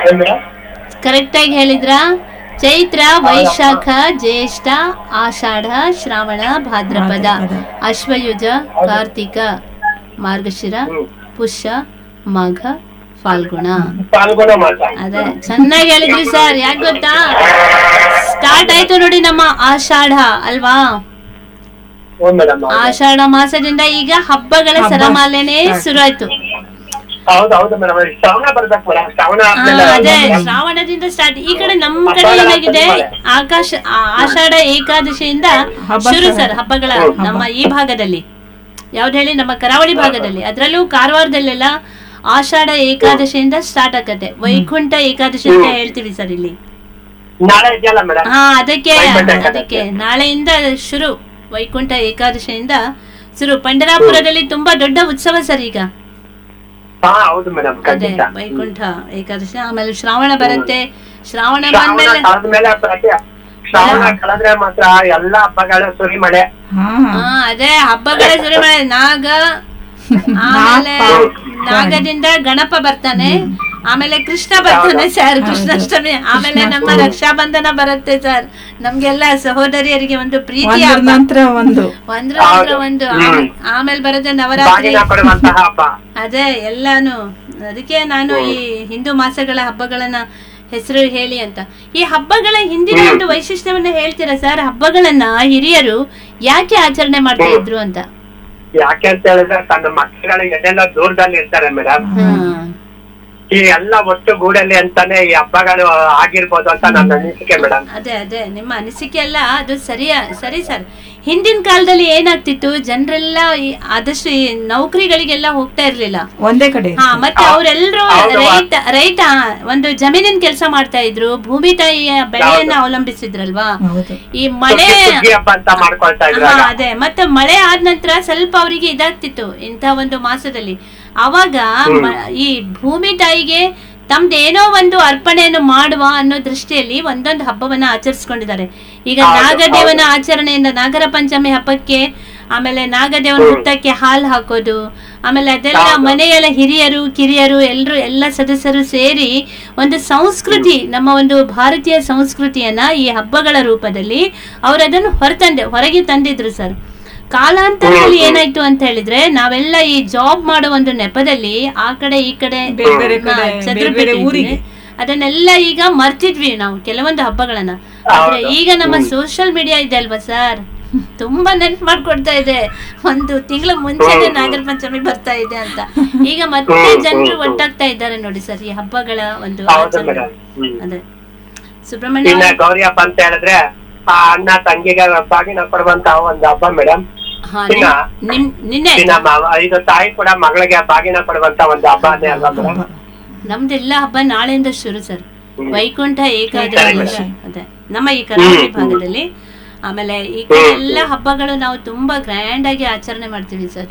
ಏನ್ madam correct ಆಗಿ ಹೇಳಿದ್ರಾ ಚೈತ್ರ ವೈಶಾಖ ಜ್ಯೇಷ್ಠ ಆಷಾಢ ಶ್ರಾವಣ ಭಾದ್ರಪದ ಭಾದ್ರಪದ. ಅಶ್ವಯುಜ ಕಾರ್ತಿಕ ಮಾರ್ಗಶಿರ ಹ್ಮ್. ಪುಷ್ಯ ಮಾಘ ಫಾಲ್ಗುಣ ಪಾಲ್ಗೊನ ಮಾಸ ಅದೇ ಚೆನ್ನಾಗಿ ಹೇಳಿದ್ರಿ ಸರ್ ಯಾಕೆ ಗೊತ್ತಾ ಸ್ಟಾರ್ಟ್ ಆಯ್ತು ನೋಡಿ ನಮ್ಮ ಆಷಾಢ ಅಲ್ವಾ ಹ್ಞೂ ಮೇಡಮ್ ಆಷಾಢ ಮಾಸದಿಂದ ಈಗ ಹಬ್ಬಗಳ ಹಬ್ಬ. ಸರಮಾಲೆನೇ ಶುರು ಆಯ್ತು ಹೌದು ಹೌದು ಮೇಡಮ್ ಶ್ರಾವಣ ಬರ್ಬೇಕು ಮೇಡಮ್ ಶ್ರಾವಣ ಆ, ಆದ್ಮೇಲೆ ಅದೇ ಶ್ರಾವಣದಿಂದ ಸ್ಟಾರ್ಟ್ ಈ ಕಡೆ ನಮ್ಮ ಕಡೆ ಹಬ್ಬಗಳ ಏನಾಗಿದೆ ಸರಮಾಲೆ. ಆಕಾಶ ಆ- ಆಷಾಢ ಏಕಾದಶಿಯಿಂದ ಹಬ್ಬ ಶುರು ಸರ- ಸರ್ ಹಬ್ಬಗಳ ಹ್ಮ್. ನಮ್ಮ ಈ ಭಾಗದಲ್ಲಿ ಯಾವ್ದು ಹೇಳಿ ನಮ್ಮ ಕರಾವಳಿ ಭಾಗದಲ್ಲಿ ಅದ್ರಲ್ಲೂ ಕಾರವಾರದಲ್ಲೆಲ್ಲ ಆಷಾಢ ಏಕಾದಶಿಯಿಂದ ಸ್ಟಾರ್ಟ್ ಆಗತ್ತೆ ವೈಕುಂಠ ಏಕಾದಶಿ ಅಂತ ಹೇಳ್ತೀವಿ ಸರ್ ಇಲ್ಲಿ ನಾಳೆ ಇದೆಯಲ್ಲ ಮೇಡಮ್ ಹಾ ಅದಕ್ಕೆ ವೈಕುಂಠ ಏಕಾದಶಿ. ಅದಕ್ಕೆ ನಾಳೆಯಿಂದ ಶುರು ವೈಕುಂಠ ಏಕಾದಶಿಯಿಂದ ಶುರು ಪಂಡರಾಪುರದಲ್ಲಿ ತುಂಬಾ ದೊಡ್ಡ ಉತ್ಸವ ಸರ್ ಈಗ ಹಾ ಹೌದು ಮೇಡಮ್ ಅದೇ ಖಂಡಿತ ವೈಕುಂಠ ಏಕಾದಶಿ ಆಮೇಲೆ ಶ್ರಾವಣ ಬರುತ್ತೆ ಶ್ರಾವಣ ಶ್ರಾವಣ ಬಂದ್ಮೇಲೆ ಕಳೆದ್ಮೇಲೆ ಪ್ರತಿ ಶ್ರಾವಣ ಕಳೆದ್ರೆ ಮಾತ್ರ ಎಲ್ಲಾ ಹಬ್ಬಗಳು ಸುರಿ ಮಳೆ ಹಾ ಹಾ ಅದೇ ಹಬ್ಬಗಳ ಶುರು ಮಾಡಿ ನಾಗ ಆಮೇಲೆ ನಾಗದಿಂದ ಗಣಪ ಬರ್ತಾನೆ ಆಮೇಲೆ ಕೃಷ್ಣ ಬರ್ತಾನೆ ಸರ್ ಕೃಷ್ಣಾಷ್ಟಮಿ ಆಮೇಲೆ ನಮ್ಮ ರಕ್ಷಾ ಬಂಧನ ಬರುತ್ತೆ ಸರ್ ನಮ್ಗೆಲ್ಲ ಸಹೋದರಿಯರಿಗೆ ಒಂದು ಪ್ರೀತಿ ಒಂದ್ರ ಹಬ್ಬ ನಂತರ ಒಂದು ಒಂದ್ರ ನಂತರ ಒಂದು ಆಮೇಲೆ- ಆಮೇಲೆ ಬರುತ್ತೆ ನವರಾತ್ರಿ ಬಾಗಿನ ಕೊಡುವಂತಹ ಹಬ್ಬ ಅದೇ ಎಲ್ಲಾನು ಅದಕ್ಕೆ ನಾನು ಈ ಹಿಂದೂ ಮಾಸಗಳ ಹಬ್ಬಗಳನ್ನ ಹೆಸರು ಹೇಳಿ ಅಂತ ಈ ಹಬ್ಬಗಳ ಹಿಂದಿನ ಒಂದು ವೈಶಿಷ್ಟ್ಯವನ್ನ ಹೇಳ್ತೀರಾ ಸರ್ ಹಬ್ಬಗಳನ್ನ ಹಿರಿಯರು ಯಾಕೆ ಆಚರಣೆ ಮಾಡ್ತಾ ಇದ್ರು ಅಂತ ಯಾಕೆ ಅಂತ ಹೇಳಿದ್ರೆ ತನ್ನ ಮಕ್ಕಳಿಗೆ ಎಲ್ಲೆಲ್ಲ ದೂರದಲ್ಲಿ ಇರ್ತಾರೆ ಮೇಡಮ್ ಈ ಎಲ್ಲ ಒಟ್ಟು ಗೂಡಲ್ಲಿ ಅಂತಾನೆ ಈ ಹಬ್ಬಗಳು ಆಗಿರ್ಬೋದು ಅಂತ ನನ್ನ ಅನಿಸಿಕೆ ಮೇಡಮ್ ಅದೇ ಅದೇ ನಿಮ್ಮ ಅನಿಸಿಕೆ ಅಲ್ಲ ಅದು ಸರಿಯ ಸರಿ ಸರ್ ಹಿಂದಿನ ಕಾಲದಲ್ಲಿ ಏನಾಗ್ತಿತ್ತು ಜನರೆಲ್ಲ ಈ- ಆದಷ್ಟು ಈ ನೌಕರಿಗಳಿಗೆಲ್ಲ ಹೋಗ್ತಾ ಇರ್ಲಿಲ್ಲ ಒಂದೇ ಕಡೆ ಹಾ ಮತ್ತೆ ಅವರೆಲ್ಲರೂ ಹೌದು. ರೈತ ರೈತ ಒಂದು ಜಮೀನಿನ ಕೆಲಸ ಮಾಡ್ತಾ ಇದ್ರು ಭೂಮಿ ತಾಯಿಯ ಬೆಳೆಯನ್ನ ಅವಲಂಬಿಸಿದ್ರಲ್ವಾ ಹೌದು ಈ ಮಳೆ ಸುಗ್ಗಿ ಹಬ್ಬ ಅಂತ ಮಾಡ್ಕೊಳ್ತಾ ಇದ್ರು ಹಾ, ಆಗ. ಅದೇ ಮತ್ತೆ ಮಳೆ ಆದ ನಂತರ ಸ್ವಲ್ಪ ಅವರಿಗೆ ಇದಾಗ್ತಿತ್ತು ಇಂಥ ಒಂದು ಮಾಸದಲ್ಲಿ ಅವಾಗ ಮ- ಈ ಭೂಮಿ ತಾಯಿಗೆ ತಮ್ದೇನೋ ಒಂದು ಅರ್ಪಣೆಯನ್ನು ಮಾಡುವ ಅನ್ನೋ ದೃಷ್ಟಿಯಲ್ಲಿ ಒಂದೊಂದು ಹಬ್ಬವನ್ನ ಆಚರಿಸ್ಕೊಂಡಿದ್ದಾರೆ ಈಗ ಹೌದು, ನಾಗದೇವನ ಆಚರಣೆಯಿಂದ ನಾಗರ ಪಂಚಮಿ ಹಬ್ಬಕ್ಕೆ ಆಮೇಲೆ ನಾಗದೇವನ ಹುತ್ತಕ್ಕೆ ಹಾಲು ಹಾಕೋದು ಆಮೇಲೆ ಅದೆಲ್ಲ ಹೌದು. ಮನೆಯ ಹಿರಿಯರು ಕಿರಿಯರು ಎಲ್ಲರೂ ಎಲ್ಲ ಸದಸ್ಯರು ಸೇರಿ ಒಂದು ಸಂಸ್ಕೃತಿ ನಮ್ಮ ಒಂದು ಭಾರತೀಯ ಸಂಸ್ಕೃತಿಯನ್ನ ಈ ಹಬ್ಬಗಳ ರೂಪದಲ್ಲಿ ಅವರು ಅದನ್ನು ಹೊರತಂದೆ ಹೊರಗೆ ತಂದಿದ್ರು ಸರ್ ಕಾಲಾಂತರದಲ್ಲಿ ಏನಾಯ್ತು ಅಂತ ಹೇಳಿದ್ರೆ ನಾವೆಲ್ಲ ಈ ಜಾಬ್ ಮಾಡೋ ಒಂದು ನೆಪದಲ್ಲಿ ಆ ಕಡೆ ಈ ಕಡೆ ಬೇರೆ ಬೇರೆ ಹಾ, ಕಡೆ, ಚದುರಿ ಬೇರೆ ಬೇರೆ ಬಿಟ್ಟಿದ್ವಿ. ಊರಿಗೆ. ಅದನ್ನೆಲ್ಲ ಈಗ ಮರ್ತಿದ್ವಿ ನಾವು ಕೆಲವೊಂದು ಹಬ್ಬಗಳನ್ನ ಆದ್ರೆ ಹೌದು. ಈಗ ನಮ್ಮ ಸೋಷಿಯಲ್ ಮೀಡಿಯಾ ಇದೆ ಅಲ್ವಾ ಸರ್ ತುಂಬಾ ನೆನ್ಪು ಮಾಡ್ಕೊಡ್ತಾ ಇದೆ ಒಂದು ತಿಂಗಳ ಮುಂಚೆನೆ ನಾಗರ ಪಂಚಮಿ ಬರ್ತಾ ಇದೆ ಅಂತ ಈಗ ಮತ್ತೆ ಹ್ಮ್, ಜನರು ಹ್ಮ್, ಒಟ್ಟಾಗ್ತಾ ಇದ್ದಾರೆ ನೋಡಿ ಸರ್ ಈ ಹಬ್ಬಗಳ ಒಂದು ಹೌದು ಆಚರಣೆ ಮೇಡಮ್ ಹ್ಮ್. ಅದೇ ಸುಬ್ರಹ್ಮಣ್ಯ ಇನ್ನ ಗೌರಿ ಹಬ್ಬ ಅಂತ ಹೇಳಿದ್ರೆ ಆ ಅಣ್ಣ ತಂಗಿಗೆ ಬಾಗಿನ ಕೊಡುವಂತಹ ಒಂದು ಹಬ್ಬ ಮೇಡಮ್ ಹಾ ಇನ್ನ ನಿಮ್- ನಿಮ್ ನಿನ್ನೆ ಇನ್ನ ಮ- ಇದು ತಾಯಿ ಕೂಡ ಮಗಳಿಗೆ ಬಾಗಿನ ಕೊಡುವಂತ ಒಂದು ಹಬ್ಬನೇ ಅಲ್ವಾ ಮೇಡಮ್ ನಮ್ದೆಲ್ಲ ಹಬ್ಬ ನಾಳೆಯಿಂದ ಶುರು ಸರ್ ಹ್ಮ್. ವೈಕುಂಠ ಸರಿ ಏಕಾದಶಿ ಮೇಡಮ್. ಅದೇ ನಮ್ಮ ಈ ಕರಾವಳಿ ಹ್ಮ್, ಭಾಗದಲ್ಲಿ ಆಮೇಲೆ ಈ ಕಡೆ ಎಲ್ಲ ಹಬ್ಬಗಳು ನಾವು ತುಂಬಾ ಗ್ರ್ಯಾಂಡ್ ಆಗಿ ಆಚರಣೆ ಮಾಡ್ತೀವಿ ಸರ್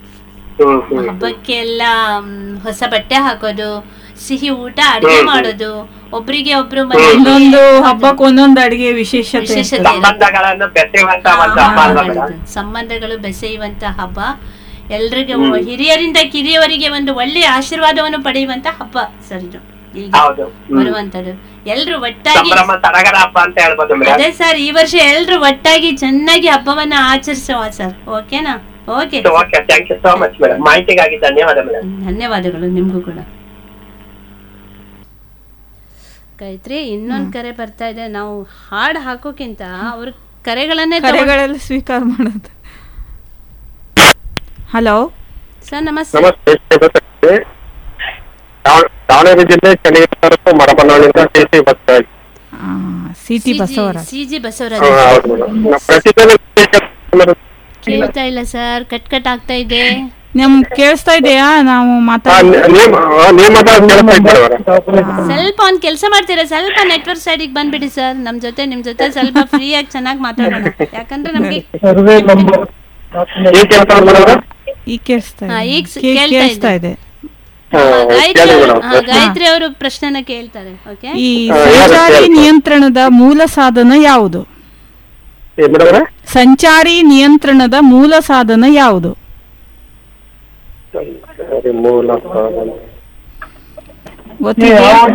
ಹ್ಮ್ ಹ್ಮ್ ಹಬ್ಬಕ್ಕೆ ಎಲ್ಲ ಮ್, ಹೊಸ ಬಟ್ಟೆ ಹಾಕೋದು ಸಿಹಿ ಊಟ ಅಡಿಗೆ ಮಾಡೋದು ಒಬ್ರಿಗೆ ಒಬ್ರು ಮನೆಯಲ್ಲಿ ಒಂದೊಂದು ಹಬ್ಬಕ್ಕೆ ಒಂದೊಂದು ಅಡಿಗೆ ವಿಶೇಷತೆ ವಿಶೇಷತೆ ಇರ್ತದೆ. ಸಂಬಂಧಗಳನ್ನು ಬೆಸೆಯುವಂತ ಒಂದು ಹಬ್ಬ ಅಲ್ವಾ ಹಾ, ಮೇಡಮ್ ಸಂಬಂಧಗಳು ಬೆಸೆಯುವಂತ ಹಬ್ಬ ಎಲ್ರಿಗೂ ಹಿರಿಯರಿಂದ ಕಿರಿಯವರಿಗೆ ಒಂದು ಒಳ್ಳೆಯ ಆಶೀರ್ವಾದವನ್ನು ಪಡೆಯುವಂತ ಹಬ್ಬ ಸರ್ ಇದು ಈಗ ಹೌದು ಹ್ಮ್. ಬರುವಂತದ್ದು ಎಲ್ರು ಒಟ್ಟಾಗಿ ಸಂಭ್ರಮ ಸಡಗರ ಹಬ್ಬ ಅಂತ ಹೇಳ್ಬೋದು ಮೇಡಮ್ ಅದೇ ಸರ್ ಈ ವರ್ಷ ಎಲ್ರು ಒಟ್ಟಾಗಿ ಚೆನ್ನಾಗಿ ಹಬ್ಬವನ್ನ ಆಚರಿಸುವ ಸರ್ ಓಕೆನಾ okay okay thank you so much madam ಮಾಹಿತಿಗಾಗಿ ಧನ್ಯವಾದ ಮೇಡಮ್ ಧನ್ಯವಾದಗಳು ನಿಮ್ಗೂ ಕೂಡ ಗಾಯತ್ರಿ ಇನ್ನೊಂದ್ ಕರೆ ಬರ್ತಾ ಇದೆ ನಾವು ಹಾಡ್ ಹಾಕೋಕ್ಕಿಂತ ಅವ್ರ ಕರೆಗಳನ್ನೇ ತಗೊಂಡ್- ಕರೆಗಳೆಲ್ಲ ಸ್ವೀಕಾರ ಮಾಡೋದು ಹಲೋ ಸರ್ ನಮಸ್ತೆ ನಮಸ್ತೆ ನಮಸ್ತೆ. ದಾವ- ದಾವಣಗೆರೆ ಜಿಲ್ಲೆ ಚನ್ನಗಿರಿ ತಾಲೂಕು ಮರಬನಹಳ್ಳಿಯಿಂದ ಸಿ ಸಿ ಬಸ್ ಸಿಟಿ ಬಸವರಾಜ್ ಸಿ ಜಿ ಹಾ, ಬಸವರಾಜ್ ಹೌದು ಮೇಡಮ್. ನಮ್ಮ ಪ್ರತಿದಿನ ಮೇಡಮ್. ಕೇಳ್ತಾ ಇಲ್ಲ ಸರ್ ಕಟ್ ಕಟ್ ಆಗ್ತಾ ಇದೆ ನಮ್ ಕೇಳಿಸ್ತಾ ಇದೆಯಾ ನಾವು ಹಾ, ಮಾತಾಡ ನಿ- ನೀವು ಹಾ, ನೀವು ಮಾತಾಡೋದು ಕೇಳ್ತಾ ಇದ್ದಾರೆ ಮೇಡಮ್. ಸ್ವಲ್ಪ ಒಂದ್ ಕೆಲಸ ಮಾಡ್ತೀರಾ ಸ್ವಲ್ಪ ನೆಟ್ವರ್ಕ್ ಸೈಡಿಗೆ ಬಂದ್ಬಿಡಿ ಸರ್ ನಮ್ ಜೊತೆ ನಿಮ್ ಜೊತೆ ಸ್ವಲ್ಪ ಫ್ರೀ ಆಗಿ ಚೆನ್ನಾಗಿ ಮಾತಾಡೋಣ ಯಾಕಂದ್ರೆ ನಮ್ಗೆ ಈಗ ಕೇಳ್ತಾ ಇದೆ ಮೇಡಮ್? ಈಗ ಕೇಳಿಸ್ತಾ ಹಾ, ಇದೆ ಈಗ ಸ- ಕೇ- ಕೇಳ್ತಾ ಕೇಳಿಸ್ತಾ ಇದೆ. ಇದೆ ಹಾ, ಗಾಯತ್ರಿ ಕೇಳಿ ಅವರು ಮೇಡಮ್. ಗಾಯತ್ರಿ ಅವರು ಪ್ರಶ್ನೆನ ಕೇಳ್ತಾರೆ ಓಕೆ ಈ ಹಾ, ಹೇಳಿ, ಸಂಚಾರಿ ಹೇಳಿ. ನಿಯಂತ್ರಣದ ಮೂಲ ಸಾಧನ ಯಾವುದು ಏ ಮೇಡಮ್ ಅವರೇ? ಸಂಚಾರಿ ನಿಯಂತ್ರಣದ ಮೂಲ ಸಾಧನ ಯಾವುದು ಸರಿ, ಮೂಲ ಸಾಧನ. ಗೊತ್ತಿದೆಯಾ